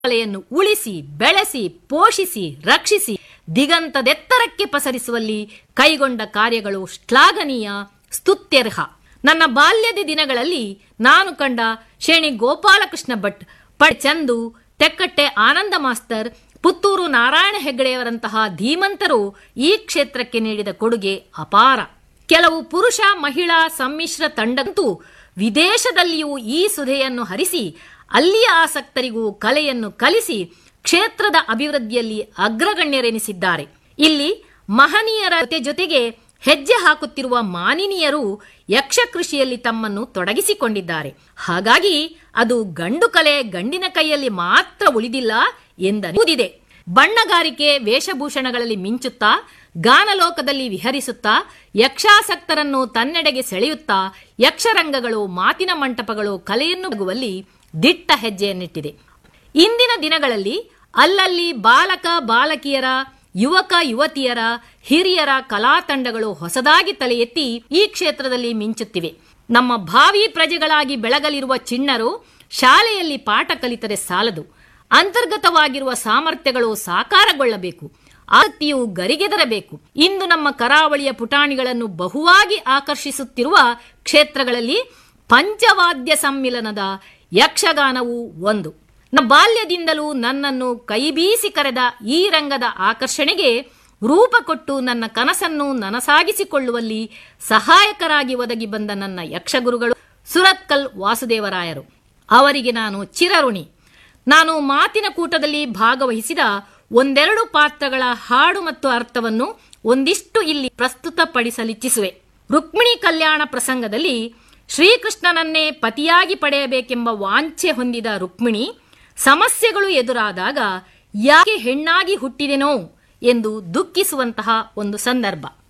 ಕಲೆಯನ್ನು ಉಳಿಸಿ ಬೆಳೆಸಿ ಪೋಷಿಸಿ ರಕ್ಷಿಸಿ ದಿಗಂತದೆತ್ತರಕ್ಕೆ ಪಸರಿಸುವಲ್ಲಿ ಕೈಗೊಂಡ ಕಾರ್ಯಗಳು ಶ್ಲಾಘನೀಯ ಸ್ತುತ್ಯರ್ಹ ನನ್ನ ಬಾಲ್ಯದ ದಿನಗಳಲ್ಲಿ ನಾನು ಕಂಡ ಶೇಣಿ ಗೋಪಾಲಕೃಷ್ಣ ಭಟ್ ಪ ಚಂದು ತೆಕ್ಕಟ್ಟೆ ಆನಂದ ಮಾಸ್ತರ್ ಪುತ್ತೂರು ನಾರಾಯಣ ಹೆಗ್ಗಡೆಯವರಂತಹ ಧೀಮಂತರು ಈ ಕ್ಷೇತ್ರಕ್ಕೆ ನೀಡಿದ ಕೊಡುಗೆ ಅಪಾರ ಕೆಲವು ಪುರುಷ ಮಹಿಳಾ ಸಮ್ಮಿಶ್ರ ತಂಡಂತೂ ವಿದೇಶದಲ್ಲಿಯೂ ಈ ಸುಧೆಯನ್ನು ಹರಿಸಿ ಅಲ್ಲಿಯ ಆಸಕ್ತರಿಗೂ ಕಲೆಯನ್ನು ಕಲಿಸಿ ಕ್ಷೇತ್ರದ ಅಭಿವೃದ್ಧಿಯಲ್ಲಿ ಅಗ್ರಗಣ್ಯರೆನಿಸಿದ್ದಾರೆ ಇಲ್ಲಿ ಮಹನೀಯರ ಜೊತೆ ಜೊತೆಗೆ ಹೆಜ್ಜೆ ಹಾಕುತ್ತಿರುವ ಮಾನಿನಿಯರು ಯಕ್ಷ ಕೃಷಿಯಲ್ಲಿ ತಮ್ಮನ್ನು ತೊಡಗಿಸಿಕೊಂಡಿದ್ದಾರೆ ಹಾಗಾಗಿ ಅದು ಗಂಡು ಕಲೆ ಗಂಡಿನ ಕೈಯಲ್ಲಿ ಮಾತ್ರ ಉಳಿದಿಲ್ಲ ಎಂದನಿದೆ ಬಣ್ಣಗಾರಿಕೆ ವೇಷಭೂಷಣಗಳಲ್ಲಿ ಮಿಂಚುತ್ತಾ ಗಾನಲೋಕದಲ್ಲಿ ವಿಹರಿಸುತ್ತಾ ಯಕ್ಷಾಸಕ್ತರನ್ನು ತನ್ನೆಡೆಗೆ ಸೆಳೆಯುತ್ತಾ ಯಕ್ಷರಂಗಗಳು ಮಾತಿನ ಮಂಟಪಗಳು ಕಲೆಯನ್ನು ಬಗುವಲ್ಲಿ ದಿಟ್ಟ ಹೆಜ್ಜೆಯನ್ನಿಟ್ಟಿದೆ ಇಂದಿನ ದಿನಗಳಲ್ಲಿ ಅಲ್ಲಲ್ಲಿ ಬಾಲಕ ಬಾಲಕಿಯರ ಯುವಕ ಯುವತಿಯರ ಹಿರಿಯರ ಕಲಾ ತಂಡಗಳು ಹೊಸದಾಗಿ ತಲೆ ಎತ್ತಿ ಈ ಕ್ಷೇತ್ರದಲ್ಲಿ ಮಿಂಚುತ್ತಿವೆ ನಮ್ಮ ಭಾವಿ ಪ್ರಜೆಗಳಾಗಿ ಬೆಳಗಲಿರುವ ಚಿಣ್ಣರು ಶಾಲೆಯಲ್ಲಿ ಪಾಠ ಕಲಿತರೆ ಸಾಲದು ಅಂತರ್ಗತವಾಗಿರುವ ಸಾಮರ್ಥ್ಯಗಳು ಸಾಕಾರಗೊಳ್ಳಬೇಕು ಆಸಕ್ತಿಯು ಗರಿಗೆದರಬೇಕು ಇಂದು ನಮ್ಮ ಕರಾವಳಿಯ ಪುಟಾಣಿಗಳನ್ನು ಬಹುವಾಗಿ ಆಕರ್ಷಿಸುತ್ತಿರುವ ಕ್ಷೇತ್ರಗಳಲ್ಲಿ ಪಂಚವಾದ್ಯ ಸಮ್ಮಿಲನದ ಯಕ್ಷಗಾನವು ಒಂದು ನ ಬಾಲ್ಯದಿಂದಲೂ ನನ್ನನ್ನು ಕೈಬೀಸಿ ಕರೆದ ಈ ರಂಗದ ಆಕರ್ಷಣೆಗೆ ರೂಪ ಕೊಟ್ಟು ನನ್ನ ಕನಸನ್ನು ನನಸಾಗಿಸಿಕೊಳ್ಳುವಲ್ಲಿ ಸಹಾಯಕರಾಗಿ ಒದಗಿ ಬಂದ ನನ್ನ ಯಕ್ಷಗುರುಗಳು ಸುರತ್ಕಲ್ ವಾಸುದೇವರಾಯರು ಅವರಿಗೆ ನಾನು ಚಿರಋಣಿ ನಾನು ಮಾತಿನ ಕೂಟದಲ್ಲಿ ಭಾಗವಹಿಸಿದ ಒಂದೆರಡು ಪಾತ್ರಗಳ ಹಾಡು ಮತ್ತು ಅರ್ಥವನ್ನು ಒಂದಿಷ್ಟು ಇಲ್ಲಿ ಪ್ರಸ್ತುತಪಡಿಸಲಿಚ್ಛಿಸುವೆ ರುಕ್ಮಿಣಿ ಕಲ್ಯಾಣ ಪ್ರಸಂಗದಲ್ಲಿ ಶ್ರೀಕೃಷ್ಣನನ್ನೇ ಪತಿಯಾಗಿ ಪಡೆಯಬೇಕೆಂಬ ವಾಂಛೆ ಹೊಂದಿದ ರುಕ್ಮಿಣಿ ಸಮಸ್ಯೆಗಳು ಎದುರಾದಾಗ ಯಾಕೆ ಹೆಣ್ಣಾಗಿ ಹುಟ್ಟಿದೆನೋ ಎಂದು ದುಃಖಿಸುವಂತಹ ಒಂದು ಸಂದರ್ಭ